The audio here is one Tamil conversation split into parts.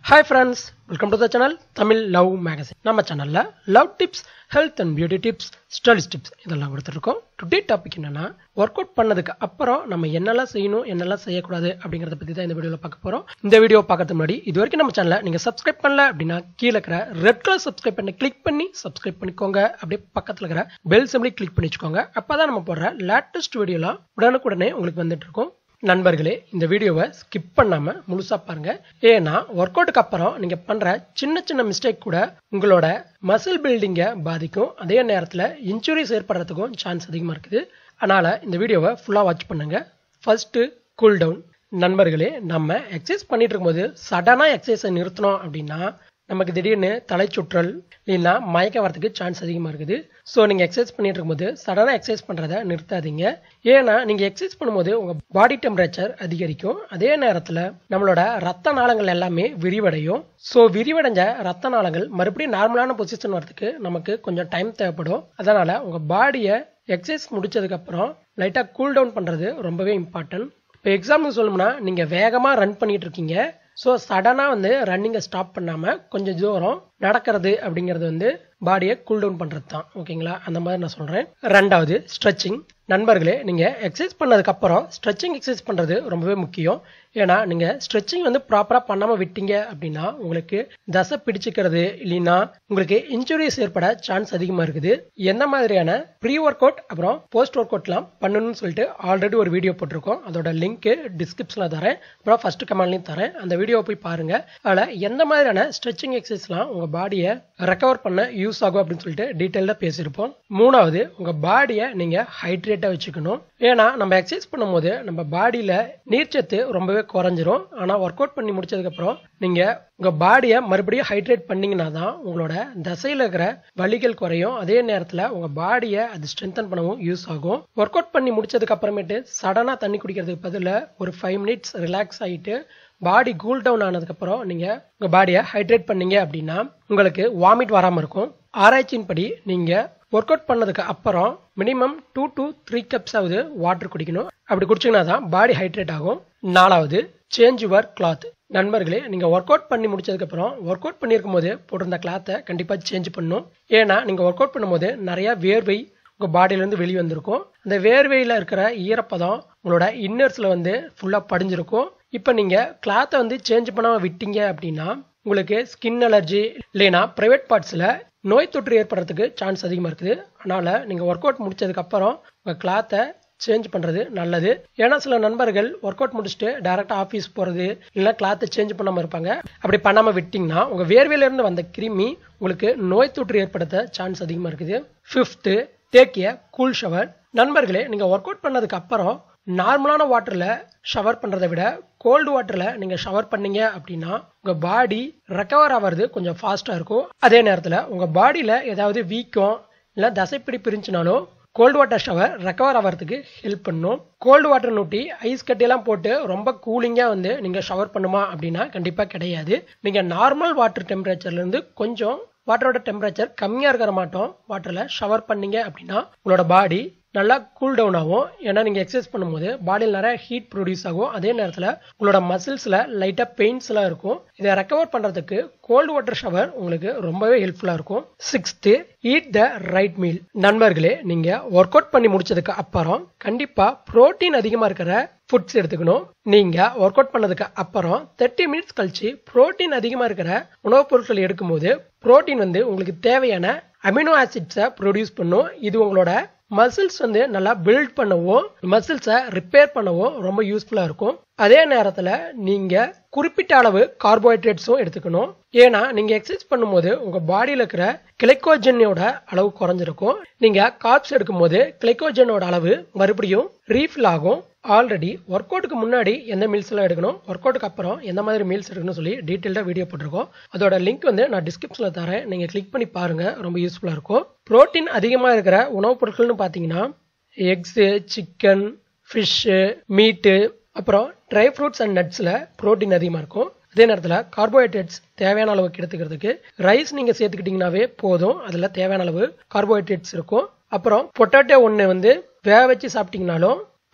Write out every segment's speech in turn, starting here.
hi friends welcome to the channel Tamil love magazine நம்ம சேனலில் love tips health and beauty tips studies tips இதெல்லாம் கொடுத்துருக்கோம் டுடே டாபிக் என்னன்னா ஒர்க் அவுட் பண்ணதுக்கு அப்புறம் நம்ம என்னெல்லாம் செய்யணும் என்னெல்லாம் செய்யக்கூடாது அப்படிங்கிறத பற்றி தான் இந்த வீடியோவில் பார்க்க போகிறோம் இந்த வீடியோ பார்க்கறதுக்கு முன்னாடி இது வரைக்கும் நம்ம சேனலை நீங்கள் சப்ஸ்கிரைப் பண்ணல அப்படின்னா கீழே இருக்கிற ரெட் கலர் சப்ஸ்கிரைப் பண்ணி கிளிக் பண்ணி சப்ஸ்கிரைப் பண்ணிக்கோங்க அப்படியே பக்கத்தில் இருக்கிற பெல் சிம்லி கிளிக் பண்ணி வச்சுக்கோங்க அப்போ தான் நம்ம போடுற லேட்டஸ்ட் வீடியோலாம் உடனுக்குடனே உங்களுக்கு வந்துட்டு இருக்கும் நண்பர்களே இந்த வீடியோவை ஸ்கிப் பண்ணாம முழுசா பாருங்க ஏன்னா ஒர்க் அவுட்டுக்கு அப்புறம் நீங்க பண்ற சின்ன சின்ன மிஸ்டேக் கூட உங்களோட மசில் பில்டிங்கை பாதிக்கும் அதே நேரத்தில் இன்ஜுரிஸ் ஏற்படுறதுக்கும் சான்ஸ் அதிகமாக இருக்குது அதனால இந்த வீடியோவை ஃபுல்லாக வாட்ச் பண்ணுங்க ஃபர்ஸ்ட் கூல் டவுன் நண்பர்களே நம்ம எக்ஸசைஸ் பண்ணிட்டு இருக்கும்போது சடனாக எக்ஸசைஸை நிறுத்தினோம் அப்படின்னா நமக்கு திடீர்னு தலை சுற்றல் இல்லைன்னா மயக்கம் வரதுக்கு சான்ஸ் அதிகமாக இருக்குது ஸோ நீங்கள் எக்ஸசைஸ் பண்ணிட்டு இருக்கும்போது சடனாக எக்ஸசைஸ் பண்ணுறதை நிறுத்தாதீங்க ஏன்னா நீங்கள் எக்ஸசைஸ் பண்ணும்போது உங்கள் பாடி டெம்பரேச்சர் அதிகரிக்கும் அதே நேரத்தில் நம்மளோட ரத்த நாளங்கள் எல்லாமே விரிவடையும் ஸோ விரிவடைஞ்ச ரத்த நாளங்கள் மறுபடியும் நார்மலான பொசிஷன் வரதுக்கு நமக்கு கொஞ்சம் டைம் தேவைப்படும் அதனால் உங்கள் பாடியை எக்ஸசைஸ் முடிச்சதுக்கப்புறம் லைட்டாக கூல் டவுன் பண்ணுறது ரொம்பவே இம்பார்ட்டன்ட் இப்போ எக்ஸாம்பிள் சொல்லணும்னா நீங்கள் வேகமாக ரன் பண்ணிட்டு இருக்கீங்க ஸோ சடனாக வந்து ரன்னிங்கை ஸ்டாப் பண்ணாமல் கொஞ்சம் தூரம் நடக்கிறது அப்படிங்கிறது வந்து பாடியை கூல் டவுன் பண்ணுறது தான் ஓகேங்களா அந்த மாதிரி நான் சொல்கிறேன் ரெண்டாவது ஸ்ட்ரெச்சிங் நண்பர்களே நீங்கள் எக்ஸசைஸ் பண்ணதுக்கப்புறம் ஸ்ட்ரெச்சிங் எக்ஸசைஸ் பண்ணுறது ரொம்பவே முக்கியம் ஏன்னா நீங்கள் ஸ்ட்ரெச்சிங் வந்து ப்ராப்பராக பண்ணாமல் விட்டீங்க அப்படின்னா உங்களுக்கு தசை பிடிச்சிக்கிறது இல்லைன்னா உங்களுக்கு இன்ஜுரிஸ் ஏற்பட சான்ஸ் அதிகமாக இருக்குது எந்த மாதிரியான ப்ரீ ஒர்க் அவுட் அப்புறம் போஸ்ட் ஒர்க் அவுட்லாம் பண்ணணும்னு சொல்லிட்டு ஆல்ரெடி ஒரு வீடியோ போட்டிருக்கோம் அதோட லிங்க் டிஸ்கிரிப்ஷனில் தரேன் அப்புறம் ஃபர்ஸ்ட் கமெண்ட்லையும் தரேன் அந்த வீடியோ போய் பாருங்க அதில் எந்த மாதிரியான ஸ்ட்ரெச்சிங் எக்ஸசைஸ்லாம் உங்கள் பாடியை ரெக்கவர் பண்ண யூஸ் ஆகும் அப்படின்னு சொல்லிட்டு டீட்டெயிலாக பேசியிருப்போம் மூணாவது உங்கள் பாடியை நீங்கள் ஹைட்ரேட்டாக வச்சுக்கணும் ஏன்னா நம்ம எக்ஸசைஸ் பண்ணும்போது நம்ம பாடியில் நீர்ச்சத்து ரொம்பவே குறைஞ்சிரும் ஆனால் ஒர்க் அவுட் பண்ணி முடிச்சதுக்கப்புறம் நீங்கள் உங்கள் பாடியை மறுபடியும் ஹைட்ரேட் பண்ணீங்கன்னா தான் உங்களோட தசையில் இருக்கிற வலிகள் குறையும் அதே நேரத்தில் உங்கள் பாடியை அது ஸ்ட்ரென்தன் பண்ணவும் யூஸ் ஆகும் ஒர்க் அவுட் பண்ணி முடிச்சதுக்கு அப்புறமேட்டு சடனாக தண்ணி குடிக்கிறதுக்கு பதிலாக ஒரு ஃபைவ் மினிட்ஸ் ரிலாக்ஸ் ஆகிட்டு பாடி கூல் டவுன் ஆனதுக்கப்புறம் நீங்கள் உங்கள் பாடியை ஹைட்ரேட் பண்ணீங்க அப்படின்னா உங்களுக்கு வாமிட் வராமல் இருக்கும் ஆராய்ச்சியின்படி நீங்கள் ஒர்க் அவுட் பண்ணதுக்கு அப்புறம் minimum two to three cups ஆகுது வாட்டர் குடிக்கணும் அப்படி குடிச்சிங்கன்னா தான் பாடி ஹைட்ரேட் ஆகும் நாலாவது சேஞ்ச் யுவர் கிளாத் நண்பர்களே நீங்கள் ஒர்க் அவுட் பண்ணி முடிச்சதுக்கப்புறம் ஒர்க் அவுட் பண்ணியிருக்கும் போது போட்டிருந்த கிளாத்தை கண்டிப்பாக சேஞ்ச் பண்ணணும் ஏன்னா நீங்கள் ஒர்க் அவுட் பண்ணும்போது நிறையா வேர்வை உங்கள் பாடியிலேருந்து வெளியே வந்திருக்கும் அந்த வேர்வையில் இருக்கிற ஈரப்பதம் உங்களோட இன்னர்ஸில் வந்து ஃபுல்லாக படிஞ்சிருக்கும் இப்போ நீங்கள் கிளாத்தை வந்து சேஞ்ச் பண்ணாமல் விட்டீங்க அப்படின்னா உங்களுக்கு ஸ்கின் அலர்ஜி இல்லைன்னா ப்ரைவேட் பார்ட்ஸில் நோய் தொற்று ஏற்படுறதுக்கு சான்ஸ் அதிகமாக இருக்குது அதனால் நீங்கள் ஒர்க் அவுட் முடிச்சதுக்கப்புறம் உங்கள் கிளாத்தை சேஞ்ச் பண்ணுறது நல்லது ஏன்னா சில நண்பர்கள் ஒர்க் அவுட் முடிச்சுட்டு டேரெக்டாக ஆஃபீஸ் போகிறது இல்லை கிளாத்தை சேஞ்ச் பண்ணாமல் இருப்பாங்க அப்படி பண்ணாமல் விட்டிங்கன்னா உங்கள் வேர்வையிலேருந்து வந்த கிருமி உங்களுக்கு நோய் தொற்று ஏற்படுத்த சான்ஸ் அதிகமாக இருக்குது fifth take a cool shower நண்பர்களே நீங்கள் ஒர்க் அவுட் பண்ணதுக்கு அப்புறம் நார்மலான வாட்டரில் ஷவர் பண்ணுறதை விட கோல்டு வாட்டரில் நீங்கள் ஷவர் பண்ணீங்க அப்படின்னா உங்கள் பாடி ரெக்கவர் ஆகிறது கொஞ்சம் ஃபாஸ்ட்டாக இருக்கும் அதே நேரத்தில் உங்கள் பாடியில் ஏதாவது வீக்கம் இல்லை தசைப்பிடி பிரிஞ்சுனாலும் கோல்டு வாட்டர் ஷவர் ரெக்கவர் ஆகிறதுக்கு ஹெல்ப் பண்ணும் கோல்டு வாட்டர் நூட்டி ஐஸ் கட்டியெல்லாம் போட்டு ரொம்ப கூலிங்காக வந்து நீங்கள் ஷவர் பண்ணுமா அப்படின்னா கண்டிப்பாக கிடையாது நீங்கள் நார்மல் வாட்டர் டெம்பரேச்சர்லேருந்து கொஞ்சம் வாட்டரோட டெம்பரேச்சர் கம்மியாக இருக்கிற மாட்டோம் வாட்டரில் ஷவர் பண்ணீங்க அப்படின்னா உங்களோட பாடி நல்லா கூல் டவுன் ஆகும் ஏன்னா நீங்கள் எக்ஸசைஸ் பண்ணும்போது பாடியில் நிறைய ஹீட் ப்ரொடியூஸ் ஆகும் அதே நேரத்தில் உங்களோட மசில்ஸில் லைட்டாக பெயின்ஸ்லாம் இருக்கும் இதை ரெக்கவர் பண்ணுறதுக்கு கோல்டு வாட்டர் ஷவர் உங்களுக்கு ரொம்பவே ஹெல்ப்ஃபுல்லாக இருக்கும் sixth eat the right meal நண்பர்களே நீங்கள் ஒர்க் அவுட் பண்ணி முடிச்சதுக்கு அப்புறம் கண்டிப்பாக ப்ரோட்டீன் அதிகமாக இருக்கிற ஃபுட்ஸ் எடுத்துக்கணும் நீங்கள் ஒர்க் அவுட் பண்ணதுக்கு அப்புறம் தேர்ட்டி மினிட்ஸ் கழிச்சு ப்ரோட்டீன் அதிகமாக இருக்கிற உணவுப் பொருட்கள் எடுக்கும்போது ப்ரோட்டீன் வந்து உங்களுக்கு தேவையான அமினோ ஆசிட்ஸை ப்ரொடியூஸ் பண்ணும் இது உங்களோட மசில்ஸ் வந்து நல்லா பில்ட் பண்ணவும் மசில்ஸை ரிப்பேர் பண்ணவும் ரொம்ப யூஸ்ஃபுல்லாக இருக்கும் அதே நேரத்தில் நீங்கள் குறிப்பிட்ட அளவு கார்போஹைட்ரேட்ஸும் எடுத்துக்கணும் ஏன்னா நீங்கள் எக்ஸசைஸ் பண்ணும்போது உங்கள் பாடியில் இருக்கிற கிளைக்கோஜனோட அளவு குறைஞ்சிருக்கும் நீங்கள் கார்ப்ஸ் எடுக்கும்போது கிளைக்கோஜனோட அளவு மறுபடியும் ரீஃபில் ஆகும் ஆல்ரெடி ஒர்க் அவுட்டுக்கு முன்னாடி எந்த மீல்ஸ் எல்லாம் எடுக்கணும் ஒர்க் அவுட்டுக்கு அப்புறம் எந்த மாதிரி மீல்ஸ் எடுக்கணும்னு சொல்லி டீட்டெயிலாக வீடியோ போட்டிருக்கோம் அதோட லிங்க் வந்து நான் டிஸ்கிரிப்ஷனில் தரேன் நீங்கள் கிளிக் பண்ணி பாருங்கள் ரொம்ப யூஸ்ஃபுல்லாக இருக்கும் ப்ரோட்டீன் அதிகமாக இருக்கிற உணவுப் பொருட்கள்னு பார்த்தீங்கன்னா எக்ஸு சிக்கன் ஃபிஷ்ஷு மீட்டு அப்புறம் ட்ரை ஃப்ரூட்ஸ் அண்ட் நட்ஸில் ப்ரோட்டீன் அதிகமாக இருக்கும் அதே நேரத்தில் கார்போஹைட்ரேட்ஸ் தேவையான அளவுக்கு எடுத்துக்கிறதுக்கு ரைஸ் நீங்கள் சேர்த்துக்கிட்டிங்கனாவே போதும் அதில் தேவையான அளவு கார்போஹைட்ரேட்ஸ் இருக்கும் அப்புறம் பொட்டேட்டோ ஒன்று வந்து வேக வச்சு சாப்பிட்டீங்கனாலும்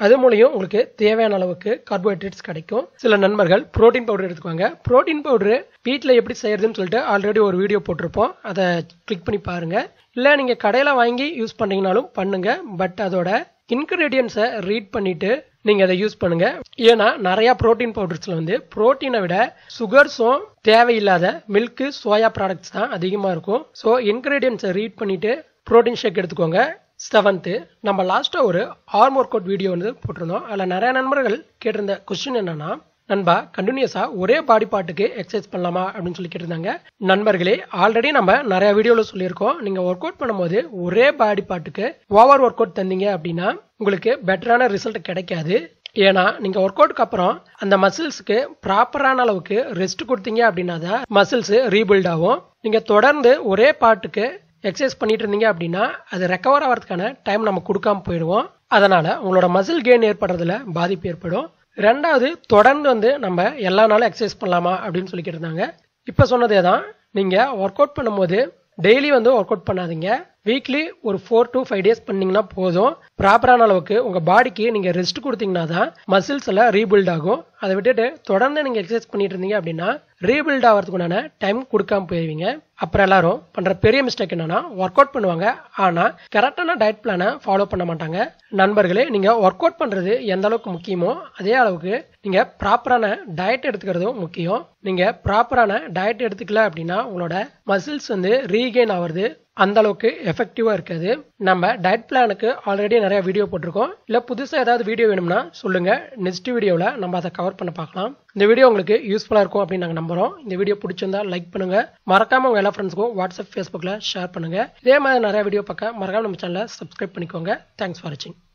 அது மூலியம் உங்களுக்கு தேவையான அளவுக்கு கார்போஹைட்ரேட்ஸ் கிடைக்கும் சில நண்பர்கள் புரோட்டீன் பவுடர் எடுத்துக்குவாங்க புரோட்டீன் பவுடர் வீட்டில் எப்படி செய்யறதுன்னு சொல்லிட்டு ஆல்ரெடி ஒரு வீடியோ போட்டிருப்போம் அதை கிளிக் பண்ணி பாருங்க இல்லை நீங்கள் கடையில் வாங்கி யூஸ் பண்ணீங்கனாலும் பண்ணுங்க பட் அதோட இன்கிரீடியன்ஸை ரீட் பண்ணிட்டு நீங்கள் அதை யூஸ் பண்ணுங்க ஏன்னா நிறைய புரோட்டீன் பவுடர்ஸில் வந்து புரோட்டீனை விட சுகர்ஸும் தேவையில்லாத மில்க்கு சோயா ப்ராடக்ட்ஸ் தான் அதிகமாக இருக்கும் ஸோ இன்கிரீடியன்ஸை ரீட் பண்ணிட்டு புரோட்டீன் ஷேக் எடுத்துக்கோங்க செவன்த்து நம்ம லாஸ்ட்டாக ஒரு ஆர்ம் ஒர்க் அவுட் வீடியோ வந்து போட்டிருந்தோம் அதில் நிறைய நண்பர்கள் கேட்டிருந்த கொஸ்டின் என்னன்னா நண்பா கண்டினியூஸா ஒரே பாடி பார்ட்டுக்கு எக்ஸசைஸ் பண்ணலாமா அப்படின்னு சொல்லி கேட்டிருந்தாங்க நண்பர்களே ஆல்ரெடி நம்ம நிறைய வீடியோவில் சொல்லியிருக்கோம் நீங்க ஒர்க் அவுட் பண்ணும்போது ஒரே பாடி பார்ட்டுக்கு ஓவர் ஒர்க் அவுட் தந்தீங்க அப்படின்னா உங்களுக்கு பெட்டரான ரிசல்ட் கிடைக்காது ஏன்னா நீங்க ஒர்க் அவுட்க்கு அப்புறம் அந்த மசில்ஸ்க்கு ப்ராப்பரான அளவுக்கு ரெஸ்ட் கொடுத்தீங்க அப்படின்னா தான் மசில்ஸ் ரீபில்ட் ஆகும் நீங்க தொடர்ந்து ஒரே பார்ட்டுக்கு எக்ஸசைஸ் பண்ணிட்டு இருந்தீங்க அப்படின்னா அது ரெக்கவர் ஆகிறதுக்கான டைம் நம்ம கொடுக்காம போயிடுவோம் அதனால உங்களோட மசில் கெயின் ஏற்படுறதுல பாதிப்பு ஏற்படும் ரெண்டாவது தொடர்ந்து வந்து நம்ம எல்லா நாளும் எக்ஸசைஸ் பண்ணலாமா அப்படின்னு சொல்லி கேட்டிருந்தாங்க இப்போ சொன்னதே தான் நீங்கள் ஒர்க் அவுட் பண்ணும்போது டெய்லி வந்து ஒர்க் அவுட் பண்ணாதீங்க வீக்லி ஒரு ஃபோர் டு ஃபைவ் டேஸ் பண்ணீங்கன்னா போதும் ப்ராப்பரான அளவுக்கு உங்கள் பாடிக்கு நீங்கள் ரெஸ்ட் கொடுத்தீங்கன்னா தான் மசில்ஸ் எல்லாம் ரீபில்ட் ஆகும் அதை விட்டுட்டு தொடர்ந்து நீங்கள் எக்ஸசைஸ் பண்ணிட்டு இருந்தீங்க அப்படின்னா ரீபில்ட் ஆகிறதுக்குண்டான டைம் கொடுக்காம போயிருவீங்க அப்புறம் எல்லாரும் பண்ற பெரிய மிஸ்டேக் என்னன்னா ஒர்க் அவுட் பண்ணுவாங்க ஆனா கரெக்டான டயட் பிளானை ஃபாலோ பண்ண மாட்டாங்க நண்பர்களே நீங்க ஒர்க் அவுட் பண்றது எந்த அளவுக்கு முக்கியமோ அதே அளவுக்கு நீங்க ப்ராப்பரான டயட் எடுத்துக்கிறதும் முக்கியம் நீங்க ப்ராப்பரான டயட் எடுத்துக்கல அப்படின்னா உங்களோட மசில்ஸ் வந்து ரீகெயின் ஆகுறது அந்த அளவுக்கு எஃபெக்டிவா இருக்காது நம்ம டயட் பிளானுக்கு ஆல்ரெடி நிறைய வீடியோ போட்டிருக்கோம் இல்ல புதுசா ஏதாவது வீடியோ வேணும்னா சொல்லுங்க நெக்ஸ்ட் வீடியோல நம்ம அதை கவர் பண்ண பார்க்கலாம் இந்த வீடியோ உங்களுக்கு யூஸ்ஃபுல்லா இருக்கும் அப்படின்னு நாங்க நம்புறோம் இந்த வீடியோ பிடிச்சிருந்தா லைக் பண்ணுங்க மறக்காம உங்க எல்லா ஃப்ரெண்ட்ஸ்க்கும் வாட்ஸ்அப் ஃபேஸ்புக்ல ஷேர் பண்ணுங்க இதே மாதிரி நிறைய வீடியோ பார்க்க மறக்காம நம்ம சேனலை சப்ஸ்கிரைப் பண்ணிக்கோங்க தேங்க்ஸ் ஃபார் வாட்சிங்